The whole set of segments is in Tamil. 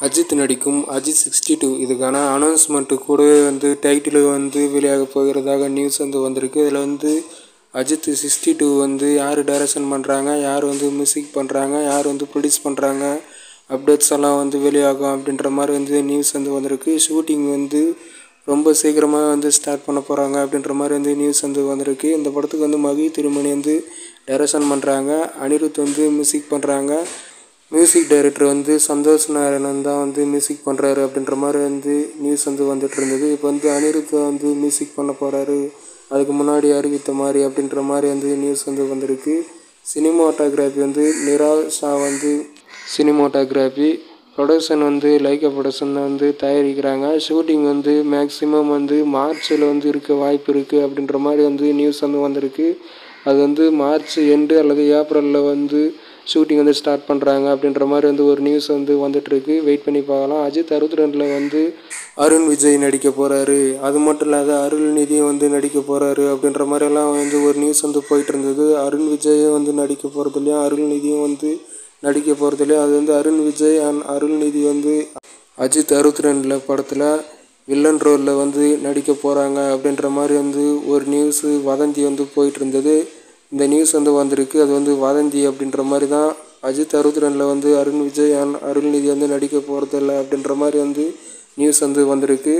அஜித் நடிக்கும் அஜித் சிக்ஸ்டி டூ இதுக்கான அனௌன்ஸ்மெண்ட்டு கூடவே வந்து டைட்டில் வந்து வெளியாக போகிறதாக நியூஸ் வந்து வந்திருக்கு இதில் வந்து அஜித் சிக்ஸ்டி டூ வந்து யார் டைரக்ஷன் பண்ணுறாங்க யார் வந்து மியூசிக் பண்ணுறாங்க யார் வந்து ப்ரொடியூஸ் பண்ணுறாங்க அப்டேட்ஸ் எல்லாம் வந்து வெளியாகும் அப்படின்ற மாதிரி வந்து நியூஸ் வந்து வந்திருக்கு ஷூட்டிங் வந்து ரொம்ப சீக்கிரமாக வந்து ஸ்டார்ட் பண்ண போகிறாங்க அப்படின்ற மாதிரி வந்து நியூஸ் வந்து வந்திருக்கு இந்த படத்துக்கு வந்து மகி திருமணி வந்து டைரக்ஷன் பண்ணுறாங்க அனிருத் வந்து மியூசிக் பண்ணுறாங்க மியூசிக் டைரக்டர் வந்து சந்தோஷ் நாராயணன் தான் வந்து மியூசிக் பண்ணுறாரு அப்படின்ற மாதிரி வந்து நியூஸ் வந்து வந்துட்டு இருந்தது இப்போ வந்து அனிருத் வந்து மியூசிக் பண்ண போகிறாரு அதுக்கு முன்னாடி அறிவித்த மாதிரி அப்படின்ற மாதிரி வந்து நியூஸ் வந்து வந்திருக்கு சினிமாட்டோகிராஃபி வந்து நிரால் ஷா வந்து சினிமாட்டோகிராஃபி ப்ரொடக்ஷன் வந்து லைக்கா ப்ரொடக்ஷன் வந்து தயாரிக்கிறாங்க ஷூட்டிங் வந்து மேக்ஸிமம் வந்து மார்ச்சில் வந்து இருக்க வாய்ப்பு இருக்குது அப்படின்ற மாதிரி வந்து நியூஸ் வந்து வந்திருக்கு அது வந்து மார்ச் எண்டு அல்லது ஏப்ரலில் வந்து ஷூட்டிங் வந்து ஸ்டார்ட் பண்ணுறாங்க அப்படின்ற மாதிரி வந்து ஒரு நியூஸ் வந்து வந்துட்டுருக்கு வெயிட் பண்ணி பார்க்கலாம் அஜித் அறுபத்தி ரெண்டில் வந்து அருண் விஜய் நடிக்க போகிறாரு அது மட்டும் இல்லாத அருள்நிதியும் வந்து நடிக்க போகிறாரு அப்படின்ற மாதிரியெல்லாம் வந்து ஒரு நியூஸ் வந்து போயிட்டு இருந்தது அருண் விஜயும் வந்து நடிக்க போகிறதுலையும் அருள்நிதியும் வந்து நடிக்க போகிறதுலையும் அது வந்து அருண் விஜய் அண்ட் அருள்நிதி வந்து அஜித் அறுபத்தி ரெண்டில் படத்தில் வில்லன் ரோலில் வந்து நடிக்க போகிறாங்க அப்படின்ற மாதிரி வந்து ஒரு நியூஸு வதந்தி வந்து போயிட்டு இருந்தது இந்த நியூஸ் வந்து வந்திருக்கு அது வந்து வதந்தி அப்படின்ற மாதிரி தான் அஜித் அறுபத்தி ரெண்டில் வந்து அருண் விஜய் அண்ட் அருள்நிதி வந்து நடிக்க போகிறதில்ல அப்படின்ற மாதிரி வந்து நியூஸ் வந்து வந்திருக்கு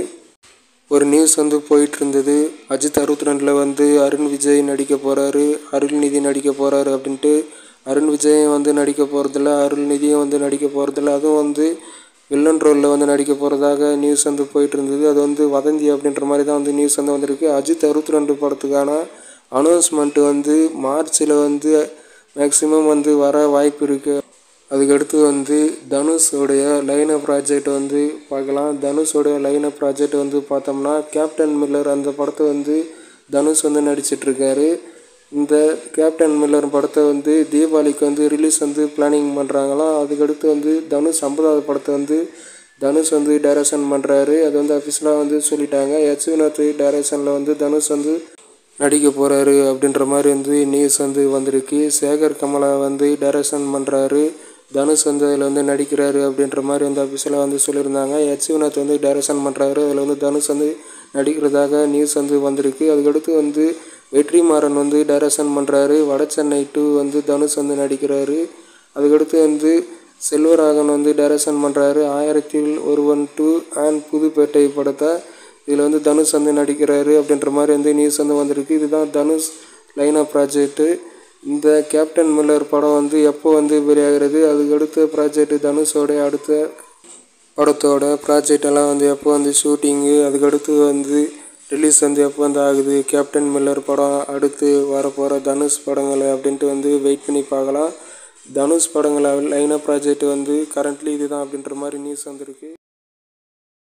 ஒரு நியூஸ் வந்து போயிட்டு இருந்தது அஜித் அறுபத்தி ரெண்டில் வந்து அருண் விஜய் நடிக்க போகிறாரு அருள்நிதி நடிக்க போகிறாரு அப்படின்ட்டு அருண் விஜயும் வந்து நடிக்க போகிறதில்ல அருள்நிதியும் வந்து நடிக்க போகிறதில்ல அதுவும் வந்து வில்லன் ரோலில் வந்து நடிக்க போகிறதாக நியூஸ் வந்து போயிட்டு இருந்தது அது வந்து வதந்தி அப்படின்ற மாதிரி தான் வந்து நியூஸ் வந்து வந்திருக்கு அஜித் அறுபத்தி ரெண்டு படத்துக்கான அனௌன்ஸ்மெண்ட்டு வந்து மார்ச்சில் வந்து மேக்ஸிமம் வந்து வர வாய்ப்பு இருக்குது அதுக்கடுத்து வந்து தனுஷோடைய லைன ப்ராஜெக்ட் வந்து பார்க்கலாம் தனுஷோடைய லைன ப்ராஜெக்ட் வந்து பார்த்தோம்னா கேப்டன் மில்லர் அந்த படத்தை வந்து தனுஷ் வந்து நடிச்சிட்ருக்காரு இந்த கேப்டன் மில்லர் படத்தை வந்து தீபாவளிக்கு வந்து ரிலீஸ் வந்து பிளானிங் பண்ணுறாங்களாம் அதுக்கடுத்து வந்து தனுஷ் ஐம்பதாவது படத்தை வந்து தனுஷ் வந்து டைரக்ஷன் பண்ணுறாரு அது வந்து அஃபிஷியலாக வந்து சொல்லிட்டாங்க எச் வினோத் டைரக்ஷனில் வந்து தனுஷ் வந்து நடிக்க போகிறாரு அப்படின்ற மாதிரி வந்து நியூஸ் வந்து வந்திருக்கு சேகர் கமலா வந்து டைரக்ஷன் பண்ணுறாரு தனுஷ் வந்து அதில் வந்து நடிக்கிறாரு அப்படின்ற மாதிரி வந்து அஃபிஷியலாக வந்து சொல்லியிருந்தாங்க எச் வினோத் வந்து டைரக்ஷன் பண்ணுறாரு அதில் வந்து தனுஷ் வந்து நடிக்கிறதாக நியூஸ் வந்து வந்திருக்கு அதுக்கடுத்து வந்து வெற்றிமாறன் வந்து டைரக்ஷன் பண்ணுறாரு வட சென்னை டூ வந்து தனுஷ் வந்து நடிக்கிறாரு அதுக்கடுத்து வந்து செல்வராகவன் வந்து டைரக்ஷன் பண்ணுறாரு ஆயிரத்தில் ஒருவன் டூ அண்ட் புதுப்பேட்டை படத்தை இதில் வந்து தனுஷ் வந்து நடிக்கிறாரு அப்படின்ற மாதிரி வந்து நியூஸ் வந்து வந்திருக்கு இதுதான் தனுஷ் லைனா ப்ராஜெக்ட்டு இந்த கேப்டன் மில்லர் படம் வந்து எப்போ வந்து வெளியாகிறது அதுக்கடுத்த ப்ராஜெக்ட் தனுஷோடைய அடுத்த படத்தோட ப்ராஜெக்ட் எல்லாம் வந்து எப்போ வந்து ஷூட்டிங்கு அதுக்கடுத்து வந்து ரிலீஸ் வந்து எப்போ வந்து ஆகுது கேப்டன் மில்லர் படம் அடுத்து வரப்போகிற தனுஷ் படங்கள் அப்படின்ட்டு வந்து வெயிட் பண்ணி பார்க்கலாம் தனுஷ் படங்கள் லைனா ப்ராஜெக்ட் வந்து கரண்ட்லி இதுதான் அப்படின்ற மாதிரி நியூஸ் வந்திருக்கு